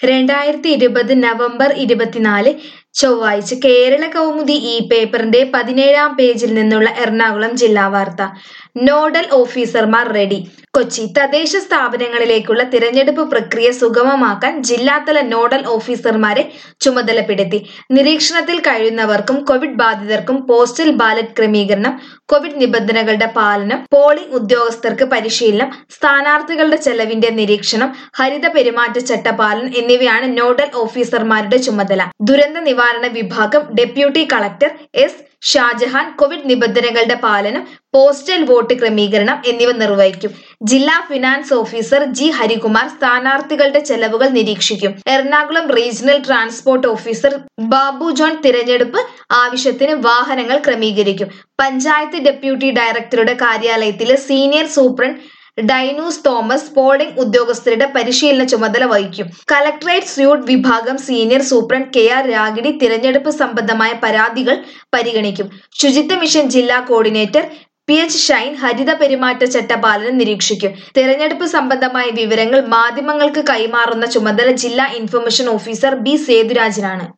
രണ്ടായിരത്തി ഇരുപത് നവംബർ ഇരുപത്തിനാല് ചൊവ്വാഴ്ച കേരള കൗമുദി ഈ പേപ്പറിന്റെ പതിനേഴാം പേജിൽ നിന്നുള്ള എറണാകുളം ജില്ലാ വാർത്ത നോഡൽ ഓഫീസർമാർ റെഡി കൊച്ചി തദ്ദേശ സ്ഥാപനങ്ങളിലേക്കുള്ള തിരഞ്ഞെടുപ്പ് പ്രക്രിയ സുഗമമാക്കാൻ ജില്ലാതല നോഡൽ ഓഫീസർമാരെ ചുമതലപ്പെടുത്തി നിരീക്ഷണത്തിൽ കഴിയുന്നവർക്കും കോവിഡ് ബാധിതർക്കും പോസ്റ്റൽ ബാലറ്റ് ക്രമീകരണം കോവിഡ് നിബന്ധനകളുടെ പാലനം പോളിംഗ് ഉദ്യോഗസ്ഥർക്ക് പരിശീലനം സ്ഥാനാർത്ഥികളുടെ ചെലവിന്റെ നിരീക്ഷണം ഹരിത പെരുമാറ്റച്ചട്ട പാലനം എന്നിവയാണ് നോഡൽ ഓഫീസർമാരുടെ ചുമതല ദുരന്ത നിവാരണ വിഭാഗം deputy collector S Shajahan Covid നിബന്ധനകളുടെ പാലനം പോസ്റ്റൽ വോട്ട് ക്രമീകരണം എന്നിവ നിർവഹിക്കും ജില്ലാ ഫിനാൻസ് ഓഫീസർ ജി ഹരികുമാർ സ്ഥാനാർത്ഥികളുടെ ചെലവുകൾ നിരീക്ഷിക്കും Ernakulam regional transport officer Babu John തിരഞ്ഞെടുപ്പ് ആവശ്യത്തിന് വാഹനങ്ങൾ ക്രമീകരിക്കും പഞ്ചായത്ത് ഡെപ്യൂട്ടി ഡയറക്ടറുടെ കാര്യാലയത്തിലെ സീനിയർ സൂപ്രണ്ട് ഡൈനൂസ് തോമസ് പോളിംഗ് ഉദ്യോഗസ്ഥരുടെ പരിശീലന ചുമതല വഹിക്കും കലക്ടറേറ്റ് സ്യൂട്ട് വിഭാഗം senior superintendent K R Ragini തിരഞ്ഞെടുപ്പ് സംബന്ധമായ പരാതികൾ പരിഗണിക്കും ശുചിത്വ മിഷൻ ജില്ലാ കോർഡിനേറ്റർ പി എച്ച് ഷൈൻ ഹരിത പെരുമാറ്റച്ചട്ട പാലനം നിരീക്ഷിക്കും തിരഞ്ഞെടുപ്പ് സംബന്ധമായ വിവരങ്ങൾ മാധ്യമങ്ങൾക്ക് കൈമാറുന്ന ചുമതല ജില്ലാ ഇൻഫർമേഷൻ ഓഫീസർ ബി സേതുരാജനാണ്